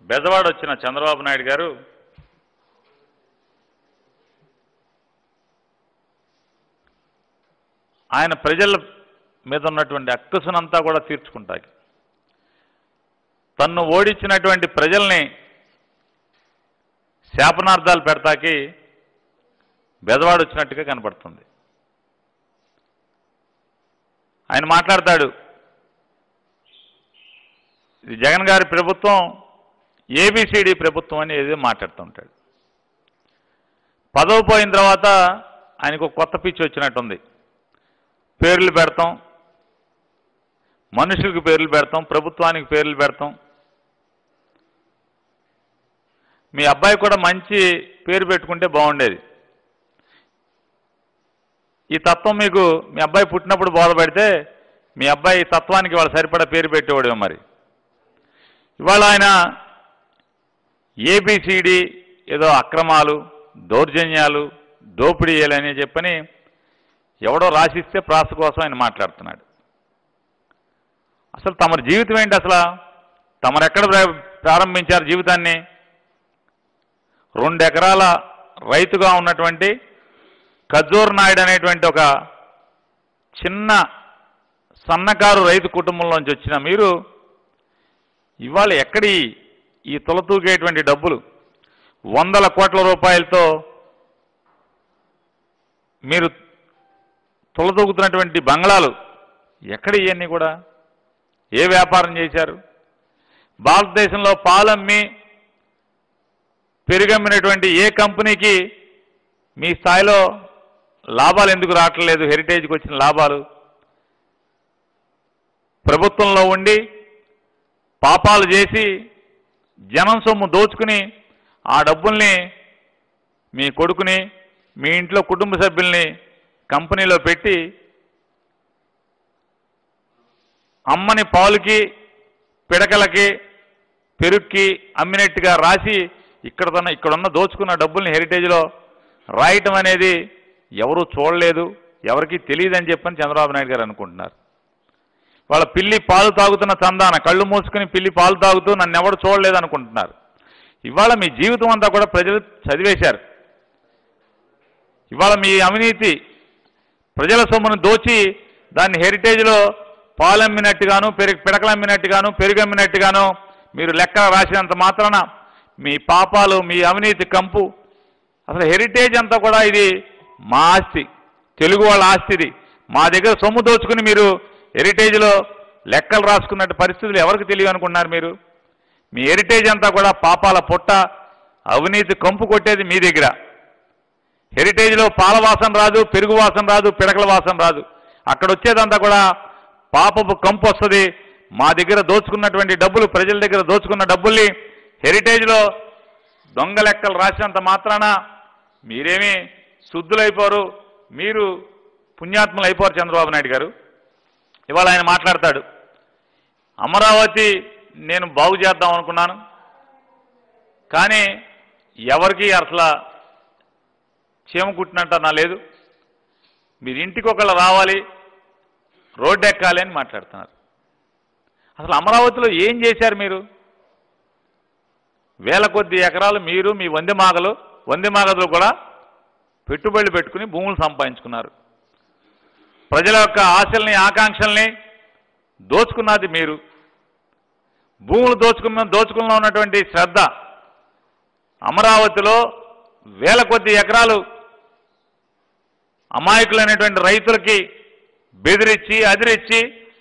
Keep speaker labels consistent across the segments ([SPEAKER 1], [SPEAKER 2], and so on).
[SPEAKER 1] బెజవాడ వచ్చిన చంద్రబాబు నాయుడు గారు ఆయన ప్రజల మీద ఉన్నటువంటి అక్కసునంతా కూడా తీర్చుకుంటాకి తన్ను ఓడించినటువంటి ప్రజల్ని శాపనార్థాలు పెడతాకి బెదవాడు వచ్చినట్టుగా కనపడుతుంది ఆయన మాట్లాడతాడు ఇది జగన్ గారి ప్రభుత్వం ఏబిసిడి ప్రభుత్వం అని ఏదో మాట్లాడుతుంటాడు పదవి పోయిన తర్వాత ఆయనకు ఒక కొత్త పిచ్చి వచ్చినట్టుంది పేర్లు పెడతాం మనుషులకు పేర్లు పెడతాం ప్రభుత్వానికి పేర్లు పెడతాం మీ అబ్బాయి కూడా మంచి పేరు పెట్టుకుంటే బాగుండేది ఈ తత్వం మీకు మీ అబ్బాయి పుట్టినప్పుడు బోధపడితే మీ అబ్బాయి ఈ తత్వానికి వాళ్ళు సరిపడా పేరు పెట్టేవాడు మరి ఇవాళ ఆయన ఏబిసిడి ఏదో అక్రమాలు దౌర్జన్యాలు దోపిడీయాలని చెప్పని ఎవడో రాసిస్తే ప్రాస కోసం ఆయన మాట్లాడుతున్నాడు అసలు తమరి జీవితం ఏంటి అసలు తమరు ఎక్కడ ప్రా- ప్రారంభించారు జీవితాన్ని రెండు ఎకరాల రైతుగా ఉన్నటువంటి ఖజూర్ నాయుడు అనేటువంటి ఒక చిన్న సన్నకారు రైతు కుటుంబంలోంచి వచ్చిన మీరు ఇవాళ ఎక్కడి ఈ తొలతూగేటువంటి డబ్బులు వందల కోట్ల రూపాయలతో మీరు తొలతూగుతున్నటువంటి బంగ్లాలు ఎక్కడ ఇవన్నీ కూడా ఏ వ్యాపారం చేశారు భారతదేశంలో పాలమ్మి పెరుగమ్మినటువంటి ఏ కంపెనీకి మీ స్థాయిలో లాభాలు ఎందుకు రావట్లేదు హెరిటేజ్కి వచ్చిన లాభాలు ప్రభుత్వంలో ఉండి పాపాలు చేసి జనం సొమ్ము దోచుకుని ఆ డబ్బుల్ని మీ కొడుకుని మీ ఇంట్లో కుటుంబ సభ్యుల్ని కంపెనీలో పెట్టి అమ్మని పాలుకి పిడకలకి పెరుక్కి అమ్మినట్టుగా రాసి ఇక్కడ తన ఇక్కడున్న దోచుకున్న డబ్బుల్ని హెరిటేజ్లో రాయటం అనేది ఎవరూ చూడలేదు ఎవరికి తెలియదని చెప్పని చంద్రబాబు నాయుడు గారు అనుకుంటున్నారు వాళ్ళ పిల్లి పాలు తాగుతున్న చందాన కళ్ళు మూసుకుని పిల్లి పాలు తాగుతూ నన్ను ఎవడు చూడలేదు అనుకుంటున్నారు ఇవాళ మీ జీవితం అంతా కూడా ప్రజలు చదివేశారు ఇవాళ మీ అవినీతి ప్రజల సొమ్మును దోచి దాన్ని హెరిటేజ్లో పాలమ్మినట్టుగాను పెరుగు పిడకలమ్మినట్టుగాను పెరుగమ్మినట్టుగాను మీరు లెక్క రాసినంత మాత్రాన మీ పాపాలు మీ అవినీతి కంపు అసలు హెరిటేజ్ అంతా కూడా ఇది మా ఆస్తి తెలుగు వాళ్ళ ఆస్తి ఇది మా దగ్గర సొమ్ము దోచుకుని మీరు హెరిటేజ్లో లెక్కలు రాసుకున్నట్టు పరిస్థితులు ఎవరికి తెలియదు అనుకున్నారు మీరు మీ హెరిటేజ్ అంతా కూడా పాపాల పొట్ట అవినీతి కంపు కొట్టేది మీ దగ్గర హెరిటేజ్లో పాల వాసన రాదు పెరుగు వాసన రాదు పిడకల వాసన రాదు అక్కడ వచ్చేదంతా కూడా పాపపు కంపు వస్తుంది మా దగ్గర దోచుకున్నటువంటి డబ్బులు ప్రజల దగ్గర దోచుకున్న డబ్బుల్ని హెరిటేజ్లో దొంగ లెక్కలు రాసినంత మాత్రాన మీరేమీ శుద్ధులైపోరు మీరు పుణ్యాత్ములు అయిపోరు చంద్రబాబు నాయుడు గారు ఇవాళ ఆయన మాట్లాడతాడు అమరావతి నేను బాగు చేద్దాం అనుకున్నాను కానీ ఎవరికి అసలు చీమ కుట్టినట్టు నా లేదు మీరు ఇంటికి ఒకళ్ళు రావాలి రోడ్డు ఎక్కాలి అని మాట్లాడుతున్నారు అసలు అమరావతిలో ఏం చేశారు మీరు వేల కొద్ది ఎకరాలు మీరు మీ వందె మాగలు వందె మాగదులు కూడా పెట్టుబడులు పెట్టుకుని భూములు సంపాదించుకున్నారు ప్రజల యొక్క ఆశల్ని ఆకాంక్షల్ని దోచుకున్నది మీరు భూములు దోచుకున్న దోచుకున్న ఉన్నటువంటి శ్రద్ధ అమరావతిలో వేల కొద్ది ఎకరాలు అమాయకులైనటువంటి రైతులకి బెదిరించి అదిరిచ్చి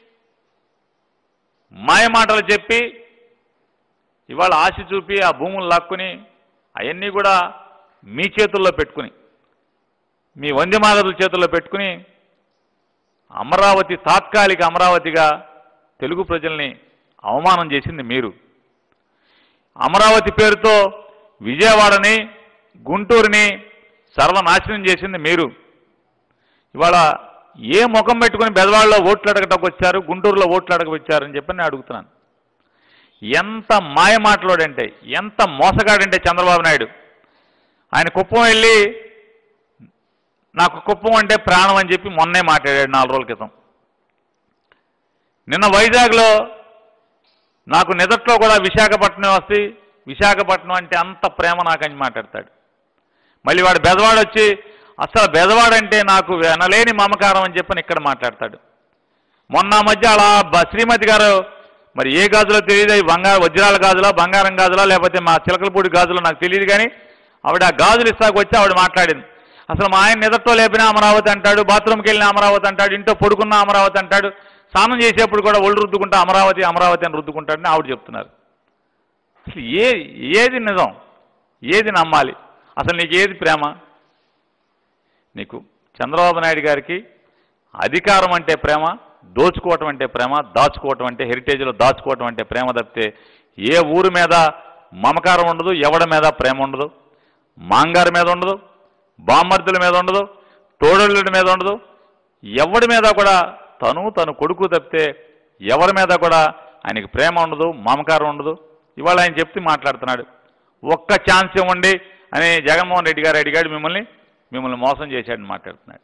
[SPEAKER 1] మాయమాటలు చెప్పి ఇవాళ ఆశ చూపి ఆ భూములు లాక్కుని అవన్నీ కూడా మీ చేతుల్లో పెట్టుకుని మీ వంద్యమాగదుల చేతుల్లో పెట్టుకుని అమరావతి తాత్కాలిక అమరావతిగా తెలుగు ప్రజల్ని అవమానం చేసింది మీరు అమరావతి పేరుతో విజయవాడని గుంటూరుని సర్వనాశనం చేసింది మీరు ఇవాళ ఏ ముఖం పెట్టుకుని బెదవాడలో ఓట్లు అడగటకు వచ్చారు గుంటూరులో ఓట్లు అడగ వచ్చారని చెప్పి నేను అడుగుతున్నాను ఎంత మాయ మాటలోడంటే ఎంత మోసగాడంటే చంద్రబాబు నాయుడు ఆయన కుప్పం వెళ్ళి నాకు కుప్పం అంటే ప్రాణం అని చెప్పి మొన్నే మాట్లాడాడు నాలుగు రోజుల క్రితం నిన్న వైజాగ్లో నాకు నిదట్లో కూడా విశాఖపట్నం వస్తే విశాఖపట్నం అంటే అంత ప్రేమ నాకని మాట్లాడతాడు మళ్ళీ వాడు బెదవాడు వచ్చి అసలు బెదవాడంటే నాకు వినలేని మమకారం అని చెప్పని ఇక్కడ మాట్లాడతాడు మొన్న మధ్య అలా బ- శ్రీమతి గారు మరి ఏ గాజులో తెలియదు అవి బంగారు వజ్రాల గాజులా బంగారం గాజులా లేకపోతే మా చిలకలపూడి గాజులో నాకు తెలియదు కానీ ఆవిడ ఆ గాజులు ఇస్తాకు వచ్చి ఆవిడ మాట్లాడింది అసలు మా ఆయన నిదట్లో లేపిన అమరావతి అంటాడు బాత్రూమ్కి వెళ్ళిన అమరావతి అంటాడు ఇంట్లో పడుకున్న అమరావతి అంటాడు స్నానం చేసేప్పుడు కూడా ఒళ్ళు రుద్దుకుంటా అమరావతి అమరావతి అని రుద్దుకుంటాడని ఆవిడ చెప్తున్నారు అసలు ఏ ఏది నిజం ఏది నమ్మాలి అసలు నీకు ఏది ప్రేమ నీకు చంద్రబాబు నాయుడు గారికి అధికారం అంటే ప్రేమ దోచుకోవటం అంటే ప్రేమ దాచుకోవటం అంటే హెరిటేజ్లో దాచుకోవటం అంటే ప్రేమ తప్పితే ఏ ఊరు మీద మమకారం ఉండదు ఎవడి మీద ప్రేమ ఉండదు మాంగారి మీద ఉండదు బామ్మర్దుల మీద ఉండదు తోడళ్ళ మీద ఉండదు ఎవడి మీద కూడా తను తన కొడుకు తప్పితే ఎవరి మీద కూడా ఆయనకి ప్రేమ ఉండదు మమకారం ఉండదు ఇవాళ ఆయన చెప్తే మాట్లాడుతున్నాడు ఒక్క ఛాన్స్ ఇవ్వండి అని జగన్మోహన్ రెడ్డి గారు అడిగాడు మిమ్మల్ని మిమ్మల్ని మోసం చేశాడని మాట్లాడుతున్నాడు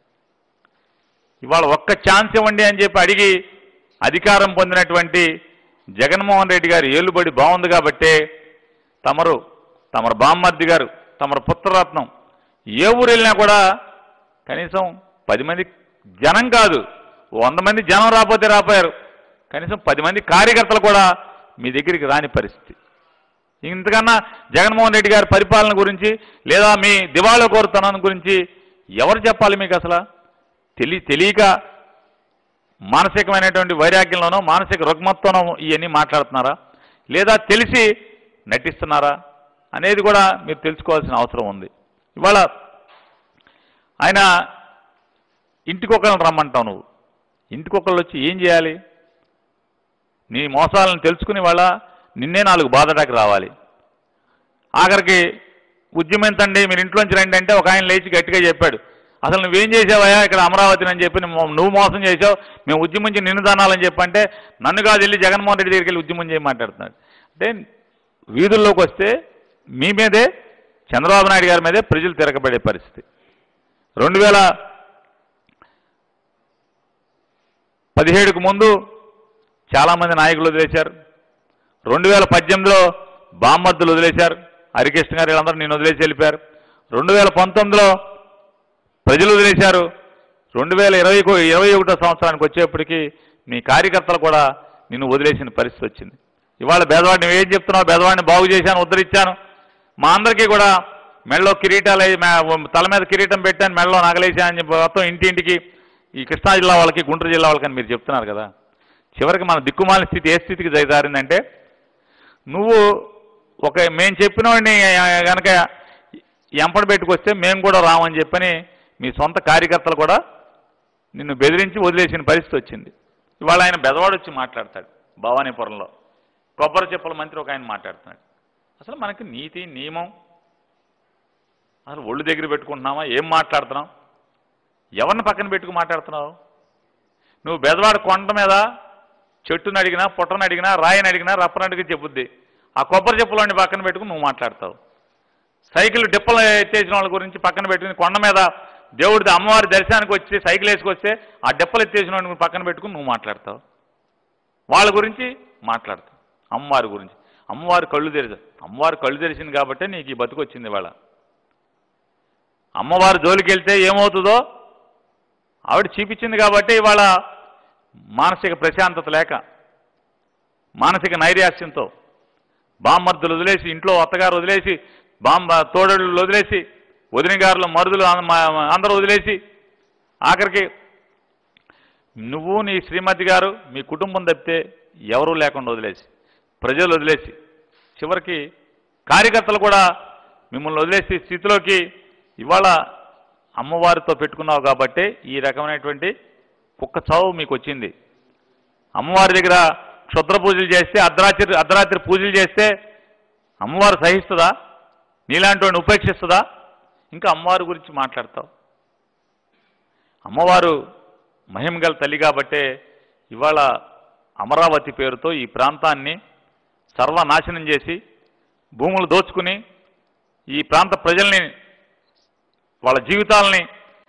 [SPEAKER 1] ఇవాళ ఒక్క ఛాన్స్ ఇవ్వండి అని చెప్పి అడిగి అధికారం పొందినటువంటి జగన్మోహన్ రెడ్డి గారు ఏలుబడి బాగుంది కాబట్టే తమరు తమరు బామ్మర్ది గారు తమరు పుత్రరత్నం ఏ ఊరు వెళ్ళినా కూడా కనీసం పది మంది జనం కాదు వంద మంది జనం రాకపోతే రాపోయారు కనీసం పది మంది కార్యకర్తలు కూడా మీ దగ్గరికి రాని పరిస్థితి ఇంతకన్నా జగన్మోహన్ రెడ్డి గారి పరిపాలన గురించి లేదా మీ దివాళా కోరుతనం గురించి ఎవరు చెప్పాలి మీకు అసలు తెలి తెలియక మానసికమైనటువంటి వైరాగ్యంలోనో మానసిక రుగ్మతతోనో ఇవన్నీ మాట్లాడుతున్నారా లేదా తెలిసి నటిస్తున్నారా అనేది కూడా మీరు తెలుసుకోవాల్సిన అవసరం ఉంది ఇవాళ ఆయన ఇంటికొకరిని రమ్మంటావు నువ్వు ఇంటికొకళ్ళు వచ్చి ఏం చేయాలి నీ మోసాలను తెలుసుకుని వాళ్ళ నిన్నే నాలుగు బాధటానికి రావాలి ఆఖరికి ఉద్యమించండి మీరు ఇంట్లోంచి రండి అంటే ఒక ఆయన లేచి గట్టిగా చెప్పాడు అసలు నువ్వేం చేసావయ్యా ఇక్కడ అమరావతిని అని చెప్పి నువ్వు నువ్వు మోసం చేసావు మేము ఉద్యమించి నిన్ను దానాలని చెప్పంటే నన్ను కాదు వెళ్ళి జగన్మోహన్ రెడ్డి దగ్గరికి వెళ్ళి ఉద్యమం చేయ మాట్లాడుతున్నాడు అంటే వీధుల్లోకి వస్తే మీ మీదే చంద్రబాబు నాయుడు గారి మీదే ప్రజలు తిరగబడే పరిస్థితి రెండు వేల పదిహేడుకు ముందు చాలామంది నాయకులు వదిలేశారు రెండు వేల పద్దెనిమిదిలో బామ్మర్దులు వదిలేశారు హరికృష్ణ గారు వీళ్ళందరూ నేను వదిలేసి వెళ్ళిపోయారు రెండు వేల పంతొమ్మిదిలో ప్రజలు వదిలేశారు రెండు వేల ఇరవై ఇరవై ఒకటో సంవత్సరానికి వచ్చేప్పటికి మీ కార్యకర్తలు కూడా నిన్ను వదిలేసిన పరిస్థితి వచ్చింది ఇవాళ బేదవాడిని నువ్వేం చెప్తున్నావు బేదవాడిని బాగు చేశాను ఉద్ధరించాను మా అందరికీ కూడా మెడలో కిరీటాలు అయి- మే- తల మీద కిరీటం పెట్టాను మెడలో నగలేసాను అని చెప్పి మొత్తం ఇంటింటికి ఈ కృష్ణా జిల్లా వాళ్ళకి గుంటూరు జిల్లా వాళ్ళకి అని మీరు చెప్తున్నారు కదా చివరికి మన దిక్కుమాలిన స్థితి ఏ స్థితికి దిగజారిందంటే నువ్వు ఒక మేము చెప్పిన వాడిని కనుక ఎంపడ పెట్టుకొస్తే మేము కూడా రామని చెప్పని మీ సొంత కార్యకర్తలు కూడా నిన్ను బెదిరించి వదిలేసిన పరిస్థితి వచ్చింది ఇవాళ ఆయన బెదవాడు వచ్చి మాట్లాడతాడు భవానీపురంలో కొబ్బరి చెప్పుల మంత్రి ఒక ఆయన మాట్లాడుతున్నాడు అసలు మనకి నీతి నియమం అసలు ఒళ్ళు దగ్గర పెట్టుకుంటున్నామా ఏం మాట్లాడుతున్నాం ఎవరిని పక్కన పెట్టుకు మాట్లాడుతున్నావు నువ్వు బెదవాడ కొండ మీద చెట్టుని అడిగినా పుట్టని అడిగినా రాయిని అడిగినా రప్పని అడిగి చెప్పుద్ది ఆ కొబ్బరి చెప్పులోని పక్కన పెట్టుకుని నువ్వు మాట్లాడతావు సైకిల్ డిప్పలు ఎత్తేసిన వాళ్ళ గురించి పక్కన పెట్టుకుని కొండ మీద దేవుడి అమ్మవారి దర్శనానికి వచ్చి సైకిల్ వేసుకొస్తే ఆ డిప్పలు ఎత్తేసిన వాడిని పక్కన పెట్టుకుని నువ్వు మాట్లాడతావు వాళ్ళ గురించి మాట్లాడతావు అమ్మవారి గురించి అమ్మవారి కళ్ళు తెరిచి అమ్మవారి కళ్ళు తెరిచింది కాబట్టే నీకు ఈ బతుకు వచ్చింది ఇవాళ అమ్మవారి జోలికి వెళ్తే ఏమవుతుందో ఆవిడ చూపించింది కాబట్టి ఇవాళ మానసిక ప్రశాంతత లేక మానసిక నైరాస్యంతో బామ్మర్దులు వదిలేసి ఇంట్లో అత్తగారు వదిలేసి బామ్మ తోడళ్ళు వదిలేసి వదిన గారులు మరుదులు అం- మా- అందరూ వదిలేసి ఆఖరికి నువ్వు నీ శ్రీమతి గారు మీ కుటుంబం తప్పితే ఎవరూ లేకుండా వదిలేసి ప్రజలు వదిలేసి చివరికి కార్యకర్తలు కూడా మిమ్మల్ని వదిలేసి స్థితిలోకి ఇవాళ అమ్మవారితో పెట్టుకున్నావు కాబట్టి ఈ రకమైనటువంటి కుక్క చావు మీకు వచ్చింది అమ్మవారి దగ్గర క్షుద్ర పూజలు చేస్తే అర్ధరాత్రి అర్ధరాత్రి పూజలు చేస్తే అమ్మవారు సహిస్తుందా నీలాంటి వాడిని ఉపేక్షిస్తుందా ఇంకా అమ్మవారి గురించి మాట్లాడతావు అమ్మవారు మహిమగల తల్లి కాబట్టే ఇవాళ అమరావతి పేరుతో ఈ ప్రాంతాన్ని సర్వనాశనం చేసి భూములు దోచుకుని ఈ ప్రాంత ప్రజల్ని వాళ్ళ జీవితాలని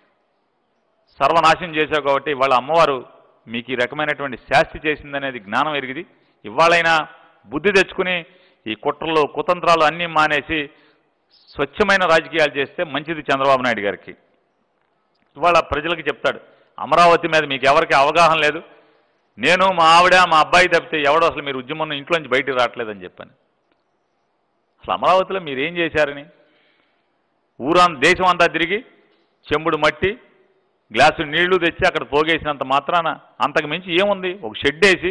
[SPEAKER 1] సర్వనాశనం చేశావు కాబట్టి వాళ్ళ అమ్మవారు మీకు ఈ రకమైనటువంటి శాస్తి చేసిందనేది జ్ఞానం ఎరిగింది ఇవాళైనా బుద్ధి తెచ్చుకుని ఈ కుట్రలు కుతంత్రాలు అన్నీ మానేసి స్వచ్ఛమైన రాజకీయాలు చేస్తే మంచిది చంద్రబాబు నాయుడు గారికి ఇవాళ ప్రజలకు చెప్తాడు అమరావతి మీద మీకు ఎవరికి అవగాహన లేదు నేను మా ఆవిడ మా అబ్బాయి తప్పితే ఎవడో అసలు మీరు ఉద్యమం ఇంట్లో నుంచి బయటికి రావట్లేదని చెప్పాను అసలు అమరావతిలో మీరు ఏం చేశారని ఊరా దేశం అంతా తిరిగి చెంబుడు మట్టి గ్లాసు నీళ్లు తెచ్చి అక్కడ పోగేసినంత మాత్రాన అంతకు మించి ఏముంది ఒక షెడ్ వేసి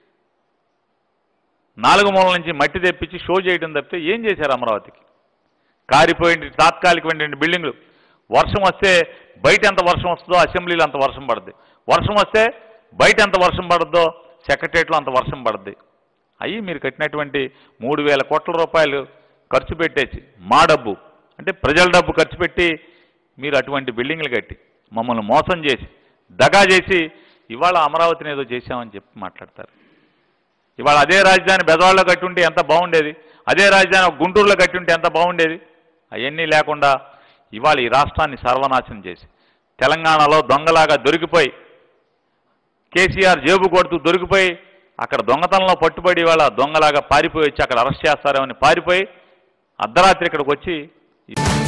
[SPEAKER 1] నాలుగు మూలల నుంచి మట్టి తెప్పించి షో చేయడం తప్పితే ఏం చేశారు అమరావతికి కారిపోయింది తాత్కాలికమైన బిల్డింగ్లు వర్షం వస్తే బయట ఎంత వర్షం వస్తుందో అసెంబ్లీలో అంత వర్షం పడుద్ది వర్షం వస్తే బయట ఎంత వర్షం పడుద్దో సెక్రటరియట్లో అంత వర్షం పడుద్ది అయ్యి మీరు కట్టినటువంటి మూడు వేల కోట్ల రూపాయలు ఖర్చు పెట్టేసి మా డబ్బు అంటే ప్రజల డబ్బు ఖర్చు పెట్టి మీరు అటువంటి బిల్డింగ్లు కట్టి మమ్మల్ని మోసం చేసి దగా చేసి ఇవాళ అమరావతిని ఏదో చేశామని చెప్పి మాట్లాడతారు ఇవాళ అదే రాజధాని బెదవాడలో కట్టుంటే ఎంత బాగుండేది అదే రాజధాని ఒక గుంటూరులో కట్టుంటే ఎంత బాగుండేది అవన్నీ లేకుండా ఇవాళ ఈ రాష్ట్రాన్ని సర్వనాశనం చేసి తెలంగాణలో దొంగలాగా దొరికిపోయి కేసీఆర్ జేబు కొడుతూ దొరికిపోయి అక్కడ దొంగతనంలో పట్టుబడి ఇవాళ దొంగలాగా పారిపోయి వచ్చి అక్కడ అరెస్ట్ చేస్తారేమని పారిపోయి అర్ధరాత్రి ఇక్కడికి వచ్చి